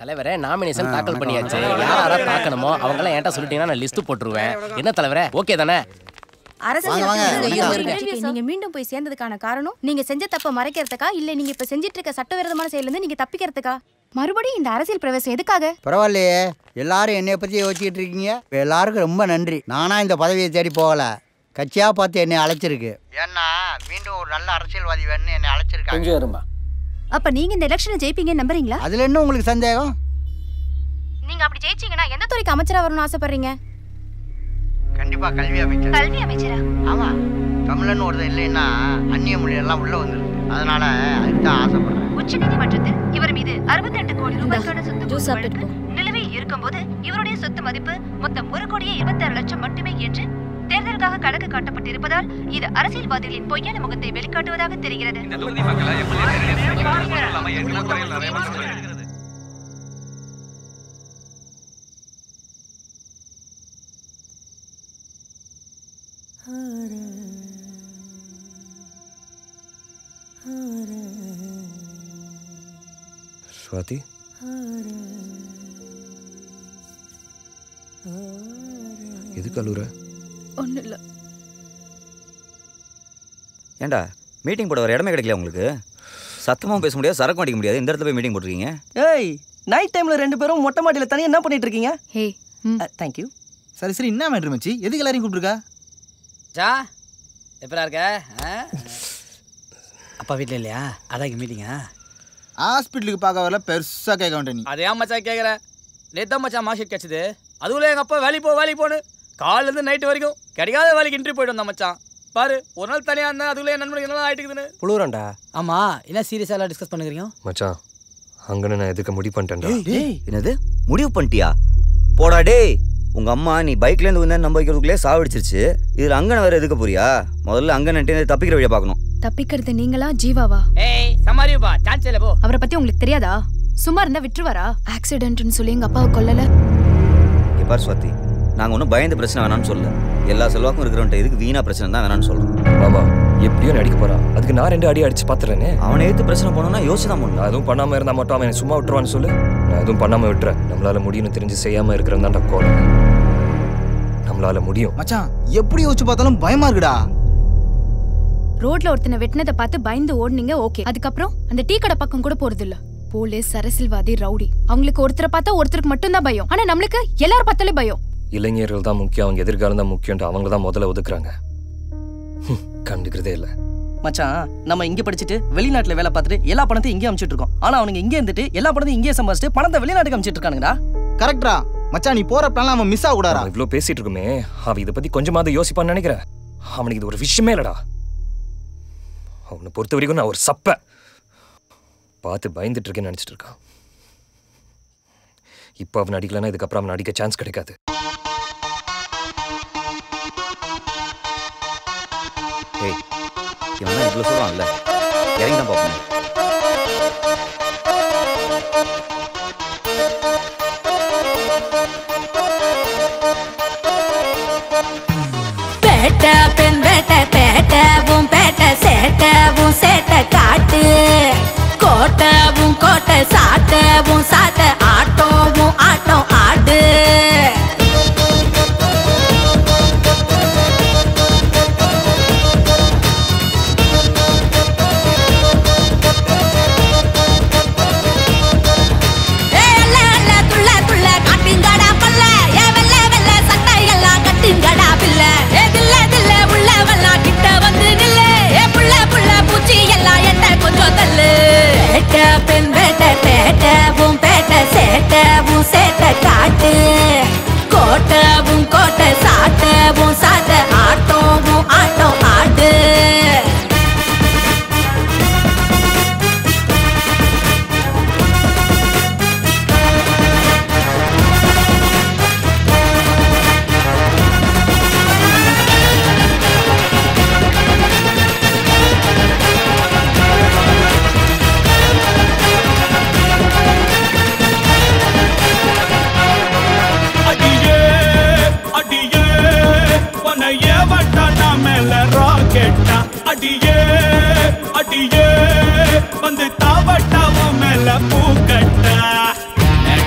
தலைவரே நாமினேஷன் தாக்கல் பண்ணியாச்சு யார் யாரா பார்க்கணுமோ அவங்க எல்லாம் என்கிட்ட சொல்லிட்டீங்கன்னா நான் லிஸ்ட் போட்டுருவேன் என்ன தலைவரே ஓகே தானே அரசியல் வாங்க, வாங்க, சட்டத்தின் வாங்க. நிகழ்ச்சிக்கு நீங்க மீண்டும் போய் சேர்ந்ததுக்கான காரணம் நீங்க செஞ்ச தப்ப மறைக்கிறதுக்கா இல்ல நீங்க இப்ப செஞ்சிட்டு இருக்க சட்டவிரோதமான செயல்ல இருந்து நீங்க தப்பிக்கிறதுக்கா மறுபடியும் இந்த அரசியல் பிரவேசம் எதுக்காக பரவாயில்லையே எல்லாரும் என்னைய பற்றி யோசிச்சுட்டு இருக்கீங்க எல்லாருக்கும் ரொம்ப நன்றி நானா இந்த பதவியை தேடி போகல கட்சியா பார்த்து என்னை அழைச்சிருக்கு ஏன்னா மீண்டும் ஒரு நல்ல அரசியல்வாதி வேணும்னு என்னை அழைச்சிருக்காங்க கொஞ்சம் இருமா அப்ப நீங்க இந்த எலெக்ஷனை ஜெயிப்பீங்க நம்புறீங்களா அதுல என்ன உங்களுக்கு சந்தேகம் நீங்க அப்படி ஜெயிச்சீங்கன்னா எந்த துறைக்கு அமைச்சரா வரணும்னு ஆசைப்படுறீங்க கண்டிப்பா கல்வி அமைச்சர் கல்வி அமைச்சரா ஆமா தமிழன் ஒருத்தர் இல்லைன்னா அந்நிய மொழி எல்லாம் உள்ள வந்துருக்கு அதனால அதுதான் ஆசைப்படுறேன் உச்ச நீதிமன்றத்தில் இவர் மீது 68 கோடி ரூபாய்க்கான சொத்து ஜூஸ் குவிப்பு சாப்பிட்டுட்டு வழக்கு நிலுவையில் இருக்கும்போது இவருடைய சொத்து மதிப்பு மொத்தம் ஒரு கோடியே இருபத்தாறு லட்சம் மட்டுமே என்று தேர்தலுக்காக கணக்கு காட்டப்பட்டிருப்பதால் இது அரசியல்வாதிகளின் பொய்யான முகத்தை வெளிக்காட்டுவதாக தெரிகிறது ஸ்வாதி எதுக்கு அழுகுற ஒண்ணு இல்ல ஏண்டா மீட்டிங் போட வர இடமே கிடைக்கல உங்களுக்கு சத்தமாகவும் பேச முடியாது சரக்கும் அடிக்க முடியாது இந்த இடத்துல போய் மீட்டிங் போட்டிருக்கீங்க ஏய் நைட் டைம்ல ரெண்டு பேரும் மொட்டை மாடியில தனியா என்ன பண்ணிட்டு இருக்கீங்க ஹே தேங்க்யூ சரி சரி என்ன மேட்ரு மச்சி எதுக்கு எல்லாரையும் கூப்பிட்டுருக்கா ஜா எப்படா இருக்க ஆ? அப்பா வீட்டில் இல்லையா அதான் இங்கே மீட்டிங்கா ஹாஸ்பிட்டலுக்கு பார்க்க வரல பெருசா கேட்க வேண்டாம் நீ அதே மச்சான் கேட்குறேன் நேத்தா மச்சான் மார்க் ஷீட் கிடச்சிது அதுக்குள்ள எங்கள் அப்பா வேலைக்கு போ வேலைக்கு போன்னு காலிலேருந்து நைட்டு வரைக்கும் கிடைக்காத வேலைக்கு இன்ட்ரி போயிட்டு வந்தான் மச்சான் பாரு ஒரு நாள் தனியாக இருந்தேன் அதுக்குள்ளே என் நண்பனுக்கு என்னெல்லாம் ஆயிட்டுக்குதுன்னு புழுறேன்டா ஆமாம் என்ன சீரியஸாக எல்லாம் டிஸ்கஸ் பண்ணுறீங்க மச்சான் அங்கன்னு நான் எதுக்கு முடிவு பண்ணிட்டேன்டா என்னது முடிவு பண்ணிட்டியா போடா டேய் உங்க அம்மா நீ பைக்ல இருந்து வந்து நம்ப வைக்கிறதுக்குள்ளே சாவடிச்சிருச்சு இதுல அங்கன வேற எதுக்க போறியா முதல்ல அங்கன்ட்டு தப்பிக்கிற வழியை பார்க்கணும் தப்பிக்கிறது நீங்களா ஜீவாவா ஏய் சமாரியுப்பா சான்ஸ் இல்லை போ அவரை பத்தி உங்களுக்கு தெரியாதா சும்மா இருந்தா விட்டுருவாரா ஆக்சிடென்ட்னு சொல்லி எங்க அப்பாவை கொல்லல இங்க பார் சுவாதி நாங்க ஒன்றும் பயந்த பிரச்சனை வேணாம்னு சொல்ல எல்லா செல்வாக்கும் இருக்கிறவன்ட்ட எதுக்கு வீணா பிரச்சனை தான் வேணாம்னு சொல்றோம் மாமா எப்படியும் நடிக்க போறான் அதுக்கு நான் ரெண்டு அடி அடிச்சு பாத்துறேனே அவனை எடுத்து பிரச்சனை போனோம்னா யோசிச்சு தான் நான் எதுவும் பண்ணாம இருந்தா மட்டும் அவன் என்னை சும்மா விட்டுருவான்னு சொல்லு நான் எதுவும் பண்ணாம விட்டுறேன் நம்மளால முடியும்னு தெரிஞ்சு செய்யாம இருக்கிறேன் தான்டா கோலம் நம்மளால முடியும் மச்சான் எப்படி யோசிச்சு பார்த்தாலும் பயமா இருக்குடா ரோட்ல ஒருத்தனை வெட்டினதை பார்த்து பயந்து ஓடுனீங்க ஓகே அதுக்கப்புறம் அந்த டீ கடை பக்கம் கூட போறது இல்ல போலீஸ் அரசியல்வாதி ரவுடி அவங்களுக்கு ஒருத்தரை பார்த்தா ஒருத்தருக்கு மட்டும்தான் பயம் ஆனா நம்மளுக்கு எல்லாரும் பார்த்தாலே பயம் இளைஞர்கள் தான் முக்கியம் அவங்க எதிர்காலம் தான் முக்கியம்ட்டு அவங்க தான் முதல்ல ஒதுக்குறாங்க ஹம், கண்டுக்கிறதே இல்லை மச்சான் நம்ம இங்க படிச்சுட்டு வெளிநாட்டுல வேலை பார்த்துட்டு எல்லா பணத்தையும் இங்கே அனுப்பிச்சிட்டு இருக்கோம் ஆனா அவனுங்க இங்கே இருந்துட்டு எல்லா பணத்தையும் இங்கே சம்பாதிச்சுட்டு பணத்தை வெளிநாட்டுக்கு அனுப்பிச்சிட்டு இருக்கானுங்கடா கரெக்டா மச்சான் நீ போற பிளான் அவன் மிஸ் ஆகக்கூடாதா அவன் இவ்வளோ பேசிட்டு இருக்குமே அவன் இதை பத்தி கொஞ்சமாவது யோசிப்பான்னு நினைக்கிறேன் அவனுக்கு இது ஒரு விஷயமே இல்லடா அவனை பொறுத்த வரைக்கும் நான் ஒரு சப்ப பார்த்து பயந்துட்டு இருக்கேன்னு நினைச்சிட்டு இருக்கான் இப்போ அவன் அடிக்கலன்னா இதுக்கப்புறம் அவன் அடிக்க சான்ஸ் கிடைக்காது ஏய் இவன் தான் இவ்வளோ சொல்கிறான்ல இறங்கி தான் பார்ப்போம் பேட்ட பெண் பேட்ட பேட்டவும் பேட்ட சேட்டவும் சேட்ட காட்டு கோட்டவும் கோட்டை சாட்டவும் சாட்ட ஆட்டவும் ஆட்டம் ஆடு ஏ அல்ல அல்ல துள்ள துள்ள காட்டுங்கடா பல்ல ஏ வெள்ள வெள்ள சட்டையெல்லாம் கட்டுங்கடா பில்ல ஏ தில்ல தில்ல உள்ளவெல்லாம் கிட்ட வந்து நில்லு ஏ புள்ள புள்ள பூச்சி எல்லாம் என்ன கொஞ்சம் தள்ளு பேட்ட பெண் பேட்ட பேட்டவும் பேட்ட சேட்டவும் சேட்ட காட்டு கோட்டவும் கோட்டை சாட்டவும் சாட்ட ஆட்டவும் ஆட்டம் ஆடு அடியே அடியே உன்னைய வட்டானா மேல ராக்கெட்டா அடியே அடியே வந்து தாவட்டாவும் மேல பூக்கட்டா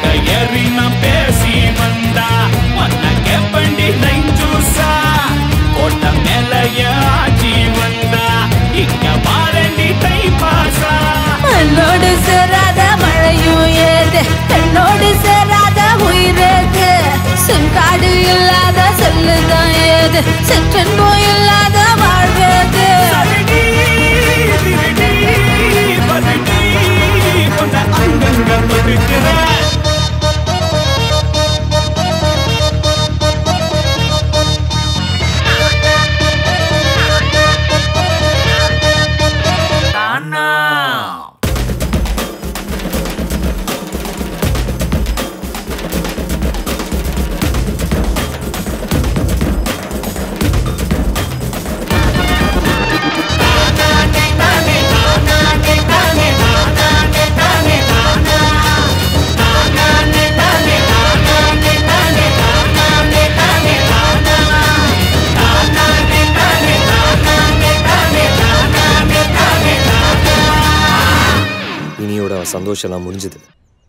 ஏது கண்ணோடு சேராத உயிரேது சிம் கார்டு இல்லாத செல்லுதான் ஏது சிற்றன்பம் இல்லாத வாழ்வேது அங்கங்கள் இருக்கிறேன் இனியோட சந்தோஷம் எல்லாம் முடிஞ்சது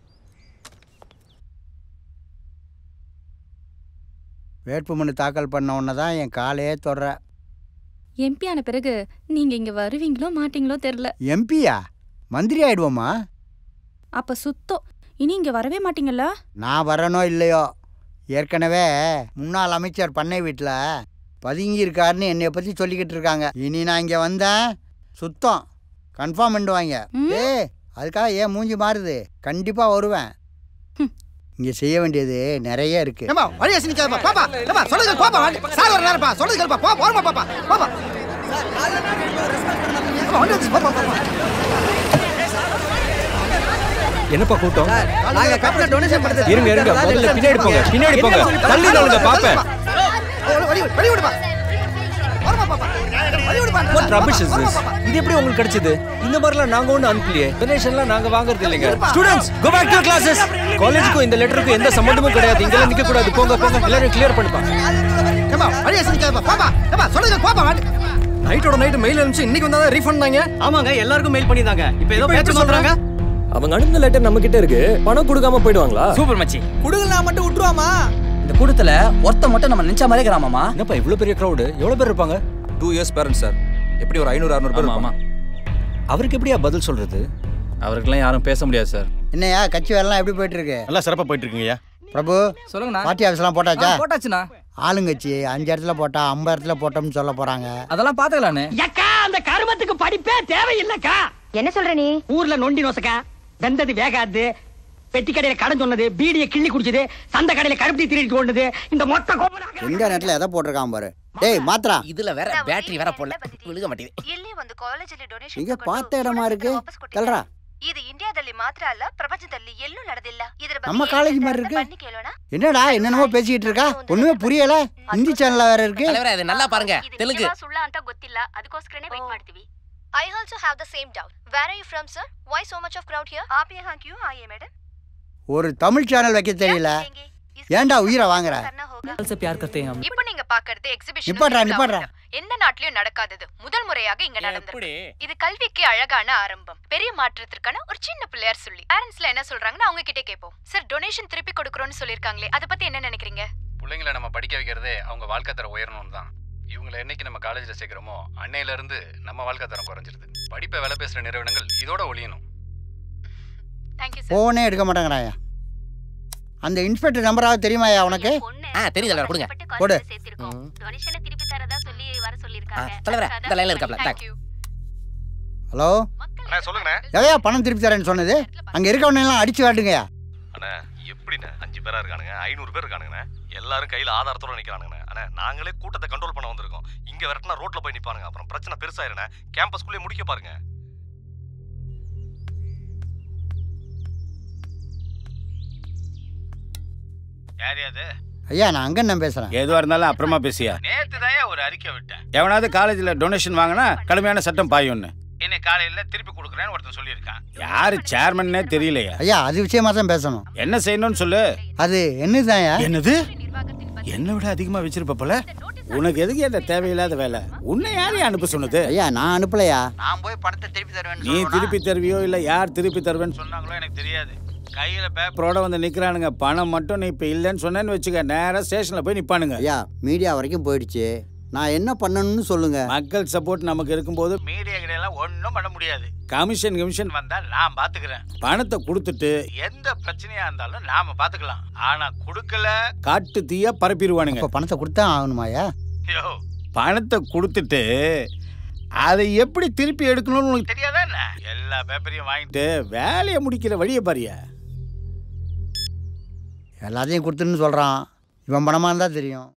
வேட்புமனு தாக்கல் பண்ண உடனே தான் என் காலையே தொடர எம்பி ஆன பிறகு நீங்க இங்க வருவீங்களோ மாட்டீங்களோ தெரியல எம்பியா மந்திரி ஆயிடுவோமா அப்ப சுத்தம் இனி இங்க வரவே மாட்டீங்கல்ல நான் வரனோ இல்லையோ ஏற்கனவே முன்னாள் அமைச்சர் பண்ணை வீட்டில் பதுங்கி இருக்காருன்னு என்னை பற்றி சொல்லிக்கிட்டு இருக்காங்க இனி நான் இங்கே வந்தேன் சுத்தம் கன்ஃபார்ம் பண்ணிடுவாங்க ஏ அதுக்காக ஏன் மூஞ்சி மாறுது கண்டிப்பாக வருவேன் இங்கே செய்ய வேண்டியது நிறைய இருக்கு ஏமா வழியா சினிக்காதப்பா பாப்பா ஏமா சொல்லுங்க பாப்பா சார் வர நேரப்பா சொல்லுங்க கேளுப்பா போ போறமா பாப்பா பாப்பா ஏம்மா, வண்டி வந்துச்சு, பாப்பா பாப்பா என்னப்பா கூட்டம் நாங்க கப்பல டொனேஷன் பண்றது இருங்க இருங்க முதல்ல பின்னாடி போங்க பின்னாடி போங்க தள்ளி நில்லுங்க பாப்பேன் வழி வழி விடுப்பா வரமா பாப்பா வழி விடுப்பா வாட் ரபிஷ் இஸ் திஸ் இது எப்படி உங்களுக்கு கிடைச்சது இந்த மாதிரிலாம் நாங்க ஒண்ணு அனுப்பலையே டொனேஷன்லாம் நாங்க வாங்குறது இல்லைங்க students go back to classes காலேஜுக்கும் இந்த லெட்டருக்கும் எந்த சம்பந்தமும் கிடையாது இங்கெல்லாம் நிக்க கூடாது போங்க போங்க எல்லாரும் கிளியர் பண்ணுப்பா ஏமா வழியா சினிக்காதப்பா பாப்பா ஏமா சொல்லுங்க பாப்பா வண்டி நைட்டோட நைட் மெயில் அனுப்பிச்சு இன்னைக்கு வந்தா ரீஃபண்ட் தாங்க ஆமாங்க எல்லாருக்கும் மெயில் பண்ணிருந்தாங்க இப்போ ஏதோ பேச்சு சொல்றாங்க அவங்க அனுப்பின லெட்டர் நம்ம கிட்ட இருக்கு பணம் கொடுக்காம போயிடுவாங்களா சூப்பர் மச்சி குடுங்கலாம் மட்டும் விட்டுருவாமா இந்த கூட்டத்துல ஒருத்த மட்டும் நம்ம நினைச்ச மாதிரி இருக்கிறாமாமா என்னப்பா இவ்வளவு பெரிய crowd எவ்வளவு பேர் இருப்பாங்க டூ இயர்ஸ் பேரண்ட் சார் எப்படி ஒரு ஐநூறு அறுநூறு பேர் ஆமா, இருப்பாங்க அவருக்கு எப்படியா பதில் சொல்றது அவருக்கெல்லாம் யாரும் பேச முடியாது சார் என்னையா கட்சி வேலைலாம் எப்படி போயிட்டு இருக்கு நல்லா சிறப்பா போயிட்டு இருக்குங்கய்யா பிரபு சொல்லுங்கண்ணா பார்ட்டி ஆஃபீஸ்லாம் போட்டாச்சா ஆ, போட்டாச்சுண்ணா ஆளுங்கட்சி அஞ்சு இடத்துல போட்டா ஐம்பது இடத்துல போட்டோம்னு சொல்ல போறாங்க அதெல்லாம் பாத்துக்கலானே அக்கா அந்த கருமத்துக்கு படிப்பே தேவையில்லக்கா என்ன சொல்ற நீ ஊர்ல நொண்டி நோசக்கா வெந்தது வேகாது பெட்டி கடையில கடன் சொன்னது பீடிய கிள்ளி குடிச்சது சந்த கடையில கருப்பி திருடிட்டு கொண்டது இந்த மொத்த கோபம் எந்த நேரத்துல எதை போட்டிருக்கான் பாரு டேய் மாத்திரா இதுல வேற பேட்டரி வேற போடல விழுக மாட்டேங்குது ಇಲ್ಲಿ ಒಂದು ಕಾಲೇಜಲ್ಲಿ ಡೊನೇಷನ್ இங்க பார்த்த இடமா இருக்கு கல்றா ಇದು ಇಂಡಿಯಾದಲ್ಲಿ ಮಾತ್ರ ಅಲ್ಲ ಪ್ರಪಂಚದಲ್ಲಿ ಎಲ್ಲೂ ನಡೆದಿಲ್ಲ ಇದರ நம்ம காலேஜ் மாதிரி இருக்கு ಬನ್ನಿ ಕೇಳೋಣ என்னடா என்னென்னமோ பேசிக்கிட்டு இருக்கா ஒண்ணுமே புரியல ஹிந்தி சேனல்ல வேற இருக்கு தலைவரே அது நல்லா பாருங்க தெலுங்கு ನಿಜವಾ ಸುಳ್ಳ ಅಂತ ಗೊತ್ತಿಲ್ಲ ಅದಕ್ಕೋಸ್ಕರನೇ ವೇಟ್ ಮಾಡ್ತೀವಿ I also have the same doubt where are you from sir why so much of crowd here आप यहाँ क्यों आए मैडम ஒரு தமிழ் சேனல் வைக்க தெரியல ஏன்டா உயிரை வாங்குற பியார் கர்த்தே ஹம் இப்போ நீங்க பாக்குறது எக்ஸிபிஷன் நிப்பாட்றா நிப்பாட்றா எந்த நாட்டிலயும் நடக்காதது முதல் முறையாக இங்க நடந்திருக்கு இது கல்விக்கு அழகான ஆரம்பம் பெரிய மாற்றத்திற்கான ஒரு சின்ன பிள்ளையார் சொல்லி பேரண்ட்ஸ்ல என்ன சொல்றாங்கன்னு அவங்க கிட்டே கேட்போம் சார் டொனேஷன் திருப்பி கொடுக்கறோம்னு சொல்லிருக்காங்களே அதை பத்தி என்ன நினைக்கிறீங்க பிள்ளைங்களை நம்ம படிக்க வைக்கிறதே அவங்க வாழ்க்கை தரம் உயரணும்னு தான் இவங்களை என்னைக்கு நம்ம காலேஜில் சேர்க்குறோமோ அன்னையில இருந்து நம்ம வாழ்க்கை தரம் குறைஞ்சிருது படிப்பை வேலை பேசுகிற நிறுவனங்கள் இதோட ஒழியணும் தேங்க்யூ போனே எடுக்க மாட்டேங்கிறாயா அந்த இன்ஸ்பெக்டர் நம்பராவது தெரியுமாயா உனக்கு ஆ தெரியுது தலைவர் கொடுங்க கொடு டொனேஷனை திருப்பி தரதா சொல்லி வர ஆ, சொல்லிருக்காங்க தலைவரே இந்த லைன்ல இருக்காப்ல தாக் ஹலோ அண்ணா சொல்லுங்கண்ணே எவையா பணம் திருப்பி தரேன்னு சொன்னது அங்க இருக்கவன எல்லாம் அடிச்சு வாட்டுங்கய்யா அண்ணா எப்படிண்ணே அஞ்சு பேரா இருக்கானுங்க ஐநூறு பேர் இருக்கானுங்கண்ணே எல்லாரும் கையில ஆதாரத்தோட நிக்கிறானுங்கண்ணே அண்ணா நாங்களே கூட்டத்தை கண்ட்ரோல் பண்ண வந்திருக்கோம் இங்க விரட்டினா ரோட்ல போய் நிப்பானுங்க அப்புறம் பிரச்சனை பெருசாயிருண்ணே கேம்பஸ்குள்ளே முடிக்க பாருங்க யார் அது ஐயா நான் அங்கன்னு பேசுறேன் எதுவா இருந்தாலும் அப்புறமா பேசியா நேத்து தான் ஒரு அறிக்கை விட்டேன் எவனாவது காலேஜ்ல டொனேஷன் வாங்கினா கடுமையான சட்டம் பாயும்னு இன்னைக்கு காலையில திருப்பி கொடுக்குறேன்னு ஒருத்தன் சொல்லியிருக்கான் யாரு சேர்மன்னே தெரியலையா ஐயா அது விஷயமா தான் பேசணும் என்ன செய்யணும்னு சொல்லு அது என்னதுதான்யா என்னது என்னை விட அதிகமா வச்சிருப்ப போல உனக்கு எதுக்கு அந்த தேவையில்லாத வேலை உன்னை யாரையும் அனுப்ப சொன்னது ஐயா நான் அனுப்பலையா நான் போய் பணத்தை திருப்பி தருவேன் நீ திருப்பி தருவியோ இல்ல யார் திருப்பி தருவேன்னு சொன்னாங்களோ எனக்கு தெரியாது கையில பேப்பரோட வந்து நிக்கிறானுங்க பணம் மட்டும் நீ இப்ப இல்லைன்னு சொன்னேன்னு வச்சுக்க நேரா ஸ்டேஷன்ல போய் நிப்பானுங்க ஐயா மீடியா வரைக்கும் போயிடுச்சு நான் என்ன பண்ணணும்னு சொல்லுங்க மக்கள் சப்போர்ட் நமக்கு இருக்கும்போது மீடியா கிடையெல்லாம் ஒன்றும் பண்ண முடியாது கமிஷன் கமிஷன் வந்தா நான் பாத்துக்கிறேன் பணத்தை கொடுத்துட்டு எந்த பிரச்சனையா இருந்தாலும் நாம பாத்துக்கலாம் ஆனா கொடுக்கல காட்டு தீய பரப்பிடுவானுங்க இப்போ பணத்தை கொடுத்தா ஆகணுமாயா யோ பணத்தை கொடுத்துட்டு அதை எப்படி திருப்பி எடுக்கணும்னு உனக்கு தெரியாதா என்ன எல்லா பேப்பரையும் வாங்கிட்டு வேலையை முடிக்கிற வழியை பாரியா எல்லாத்தையும் கொடுத்துன்னு சொல்கிறான் இவன் பணமாக இருந்தால் தெரியும்